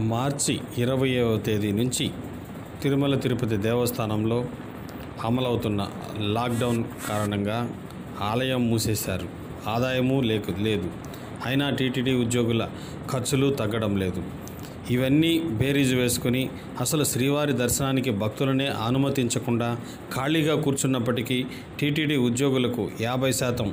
మార్చి ఇరవయవ తేదీ నుంచి తిరుమల తిరుపతి దేవస్థానంలో అమలవుతున్న లాక్డౌన్ కారణంగా ఆలయం మూసేశారు ఆదాయము లేకు లేదు అయినా టీటీడీ ఉద్యోగుల ఖర్చులు తగ్గడం లేదు ఇవన్నీ బేరీజు వేసుకుని అసలు శ్రీవారి దర్శనానికి భక్తులనే అనుమతించకుండా ఖాళీగా కూర్చున్నప్పటికీ టీటీడీ ఉద్యోగులకు యాభై శాతం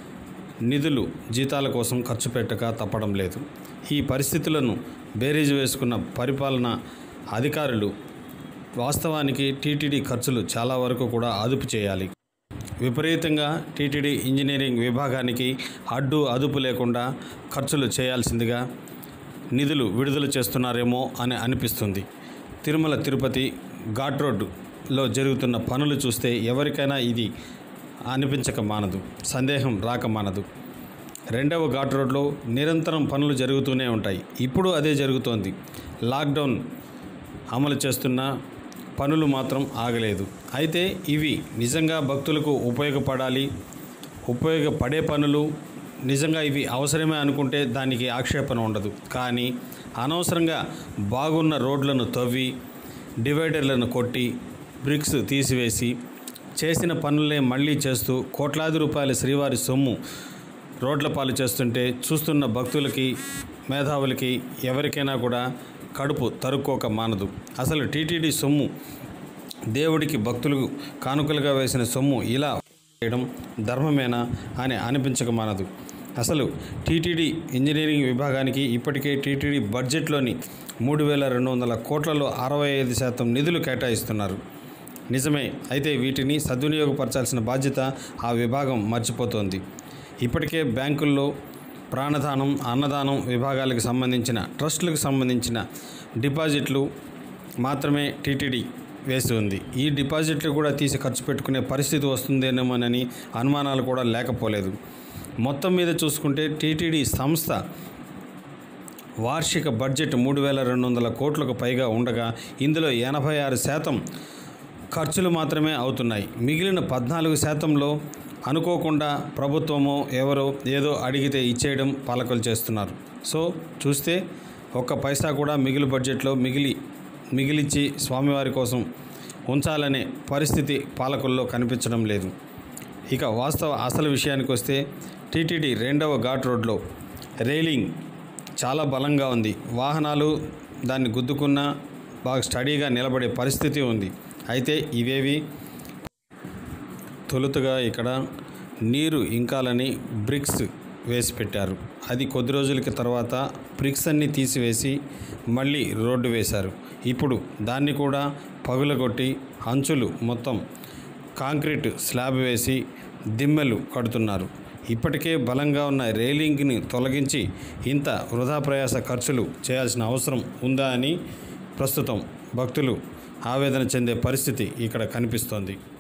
నిధులు జీతాల కోసం ఖర్చు పెట్టక తప్పడం లేదు ఈ పరిస్థితులను బేరీజు వేసుకున్న పరిపాలన అధికారులు వాస్తవానికి టీటీడీ ఖర్చులు చాలా వరకు కూడా అదుపు చేయాలి విపరీతంగా టీటీడీ ఇంజనీరింగ్ విభాగానికి అడ్డు అదుపు లేకుండా ఖర్చులు చేయాల్సిందిగా నిధులు విడుదల చేస్తున్నారేమో అని అనిపిస్తుంది తిరుమల తిరుపతి ఘాట్ రోడ్డులో జరుగుతున్న పనులు చూస్తే ఎవరికైనా ఇది అనిపించక మానదు సందేహం రాక మానదు రెండవ ఘాట్ రోడ్లో నిరంతరం పనులు జరుగుతూనే ఉంటాయి ఇప్పుడు అదే జరుగుతోంది లాక్డౌన్ అమలు చేస్తున్న పనులు మాత్రం ఆగలేదు అయితే ఇవి నిజంగా భక్తులకు ఉపయోగపడాలి ఉపయోగపడే పనులు నిజంగా ఇవి అవసరమే అనుకుంటే దానికి ఆక్షేపణ ఉండదు కానీ అనవసరంగా బాగున్న రోడ్లను తవ్వి డివైడర్లను కొట్టి బ్రిక్స్ తీసివేసి చేసిన పనులే మళ్ళీ చేస్తూ కోట్లాది రూపాయల శ్రీవారి సొమ్ము రోడ్ల పాలు చేస్తుంటే చూస్తున్న భక్తులకి మేధావులకి ఎవరికైనా కూడా కడుపు తరుక్కోక మానదు అసలు టీటీడీ సొమ్ము దేవుడికి భక్తులు కానుకలుగా వేసిన సొమ్ము ఇలా చేయడం ధర్మమేనా అని అనిపించక మానదు అసలు టీటీడీ ఇంజనీరింగ్ విభాగానికి ఇప్పటికే టీటీడీ బడ్జెట్లోని మూడు వేల రెండు వందల కోట్లలో అరవై ఐదు శాతం నిధులు కేటాయిస్తున్నారు నిజమే అయితే వీటిని సద్వినియోగపరచాల్సిన బాధ్యత ఆ విభాగం మర్చిపోతోంది ఇప్పటికే బ్యాంకుల్లో ప్రాణదానం అన్నదానం విభాగాలకు సంబంధించిన ట్రస్టులకు సంబంధించిన డిపాజిట్లు మాత్రమే టీటీడీ వేసి ఉంది ఈ డిపాజిట్లు కూడా తీసి ఖర్చు పెట్టుకునే పరిస్థితి వస్తుందేమోనని అనుమానాలు కూడా లేకపోలేదు మొత్తం మీద చూసుకుంటే టీటీడీ సంస్థ వార్షిక బడ్జెట్ మూడు వేల రెండు వందల కోట్లకు పైగా ఉండగా ఇందులో ఎనభై ఆరు శాతం ఖర్చులు మాత్రమే అవుతున్నాయి మిగిలిన పద్నాలుగు శాతంలో అనుకోకుండా ప్రభుత్వమో ఎవరో ఏదో అడిగితే ఇచ్చేయడం పాలకులు చేస్తున్నారు సో చూస్తే ఒక్క పైసా కూడా మిగిలి బడ్జెట్లో మిగిలి మిగిలిచ్చి స్వామివారి కోసం ఉంచాలనే పరిస్థితి పాలకుల్లో కనిపించడం లేదు ఇక వాస్తవ అసలు విషయానికి వస్తే టీటీడీ రెండవ ఘాట్ రోడ్లో రైలింగ్ చాలా బలంగా ఉంది వాహనాలు దాన్ని గుద్దుకున్నా బాగా స్టడీగా నిలబడే పరిస్థితి ఉంది అయితే ఇవేవి తొలుతగా ఇక్కడ నీరు ఇంకాలని బ్రిక్స్ వేసి పెట్టారు అది కొద్ది రోజులకి తర్వాత బ్రిక్స్ అన్ని తీసివేసి మళ్ళీ రోడ్డు వేశారు ఇప్పుడు దాన్ని కూడా పగులగొట్టి అంచులు మొత్తం కాంక్రీట్ స్లాబ్ వేసి దిమ్మెలు కడుతున్నారు ఇప్పటికే బలంగా ఉన్న రైలింగ్ని తొలగించి ఇంత వృధా ప్రయాస ఖర్చులు చేయాల్సిన అవసరం ఉందా అని ప్రస్తుతం భక్తులు ఆవేదన చెందే పరిస్థితి ఇక్కడ కనిపిస్తోంది